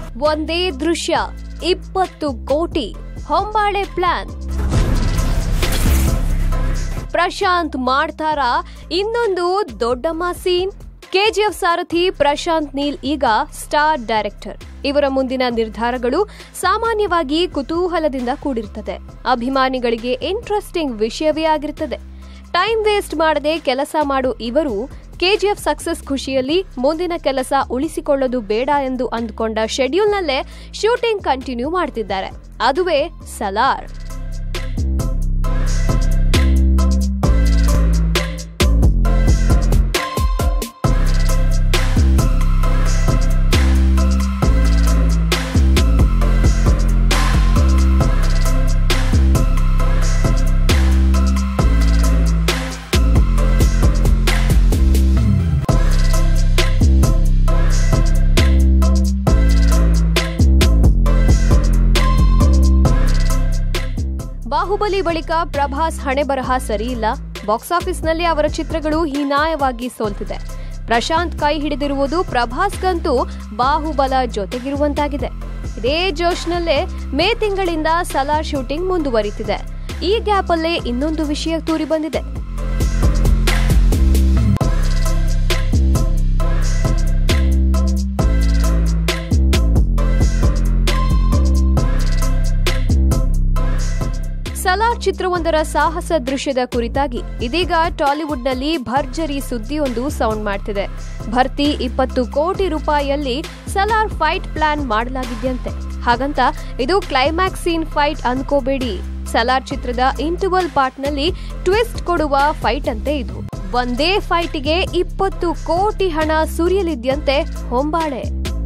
ಒಂದೇ ದೃಶ್ಯ ಇಪ್ಪತ್ತು ಕೋಟಿ ಹೊಂಬಾಳೆ ಪ್ಲಾನ್ ಪ್ರಶಾಂತ್ ಮಾಡ್ತಾರ ಇನ್ನೊಂದು ದೊಡ್ಡಮ್ಮ ಸೀನ್ ಕೆಜಿಎಫ್ ಸಾರಥಿ ಪ್ರಶಾಂತ್ ನೀಲ್ ಈಗ ಸ್ಟಾರ್ ಡೈರೆಕ್ಟರ್ ಇವರ ಮುಂದಿನ ನಿರ್ಧಾರಗಳು ಸಾಮಾನ್ಯವಾಗಿ ಕುತೂಹಲದಿಂದ ಕೂಡಿರ್ತದೆ ಅಭಿಮಾನಿಗಳಿಗೆ ಇಂಟ್ರೆಸ್ಟಿಂಗ್ ವಿಷಯವೇ ಆಗಿರ್ತದೆ ಟೈಮ್ ವೇಸ್ಟ್ ಮಾಡದೆ ಕೆಲಸ ಮಾಡು ಇವರು ಕೆಜಿಎಫ್ ಸಕ್ಸಸ್ ಖುಷಿಯಲ್ಲಿ ಮುಂದಿನ ಕೆಲಸ ಉಳಿಸಿಕೊಳ್ಳೋದು ಬೇಡ ಎಂದು ಅಂದುಕೊಂಡ ಶೆಡ್ಯೂಲ್ನಲ್ಲೇ ಶೂಟಿಂಗ್ ಕಂಟಿನ್ಯೂ ಮಾಡ್ತಿದ್ದಾರೆ ಅದುವೇ ಸಲಾರ್ ಬಾಹುಬಲಿ ಬಳಿಕ ಪ್ರಭಾಸ್ ಹಣೆಬರಹ ಸರಿಯಿಲ್ಲ ಬಾಕ್ಸ್ ಆಫೀಸ್ನಲ್ಲಿ ಅವರ ಚಿತ್ರಗಳು ಹೀನಾಯವಾಗಿ ಸೋಲ್ತಿದೆ ಪ್ರಶಾಂತ್ ಕೈ ಹಿಡಿದಿರುವುದು ಪ್ರಭಾಸ್ಗಂತೂ ಬಾಹುಬಲ ಜೊತೆಗಿರುವಂತಾಗಿದೆ ಇದೇ ಜೋಶ್ನಲ್ಲೇ ಮೇ ತಿಂಗಳಿಂದ ಸಲಾರ್ ಶೂಟಿಂಗ್ ಮುಂದುವರಿತಿದೆ ಈ ಗ್ಯಾಪಲ್ಲೇ ಇನ್ನೊಂದು ವಿಷಯ ತೂರಿ ಬಂದಿದೆ ಸಲಾರ್ ಚಿತ್ರವೊಂದರ ಸಾಹಸ ದೃಶ್ಯದ ಕುರಿತಾಗಿ ಇದೀಗ ಟಾಲಿವುಡ್ನಲ್ಲಿ ಭರ್ಜರಿ ಸುದ್ದಿಯೊಂದು ಸೌಂಡ್ ಮಾಡ್ತಿದೆ ಭರ್ತಿ ಇಪ್ಪತ್ತು ಕೋಟಿ ರೂಪಾಯಿಯಲ್ಲಿ ಸಲಾರ್ ಫೈಟ್ ಪ್ಲಾನ್ ಮಾಡಲಾಗಿದೆಯಂತೆ ಹಾಗಂತ ಇದು ಕ್ಲೈಮ್ಯಾಕ್ಸ್ ಸೀನ್ ಫೈಟ್ ಅನ್ಕೋಬೇಡಿ ಸಲಾರ್ ಚಿತ್ರದ ಇಂಟರ್ವಲ್ ಪಾರ್ಟ್ನಲ್ಲಿ ಟ್ವಿಸ್ಟ್ ಕೊಡುವ ಫೈಟ್ ಅಂತೆ ಇದು ಒಂದೇ ಫೈಟಿಗೆ ಇಪ್ಪತ್ತು ಕೋಟಿ ಹಣ ಸುರಿಯಲಿದ್ಯಂತೆ ಹೊಂಬಾಳೆ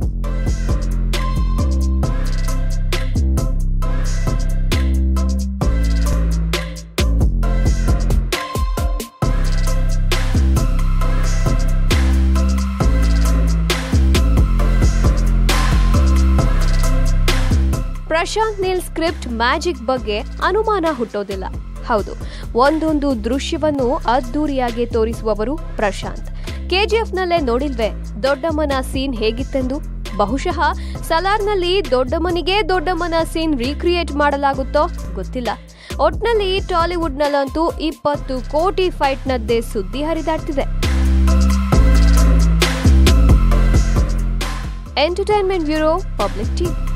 ಪ್ರಶಾಂತ್ ನೀಲ್ ಸ್ಕ್ರಿಪ್ಟ್ ಮ್ಯಾಜಿಕ್ ಬಗ್ಗೆ ಅನುಮಾನ ಹುಟ್ಟೋದಿಲ್ಲ ಹೌದು ಒಂದೊಂದು ದೃಶ್ಯವನ್ನು ಅದ್ದೂರಿಯಾಗಿ ತೋರಿಸುವವರು ಪ್ರಶಾಂತ್ ಕೆಜಿಎಫ್ನಲ್ಲೇ ನೋಡಿಲ್ವೇ ದೊಡ್ಡಮ್ಮನ ಸೀನ್ ಹೇಗಿತ್ತೆಂದು ಬಹುಶಃ ಸಲಾರ್ನಲ್ಲಿ ದೊಡ್ಡಮ್ಮನಿಗೆ ದೊಡ್ಡಮ್ಮನ ಸೀನ್ ರೀಕ್ರಿಯೇಟ್ ಮಾಡಲಾಗುತ್ತೋ ಗೊತ್ತಿಲ್ಲ ಒಟ್ನಲ್ಲಿ ಟಾಲಿವುಡ್ನಲ್ಲಂತೂ ಇಪ್ಪತ್ತು ಕೋಟಿ ಫೈಟ್ನದ್ದೇ ಸುದ್ದಿ ಹರಿದಾಡ್ತಿದೆ ಎಂಟರ್ಟೈನ್ಮೆಂಟ್ ಬ್ಯೂರೋ ಪಬ್ಲಿಕ್ ಟಿವಿ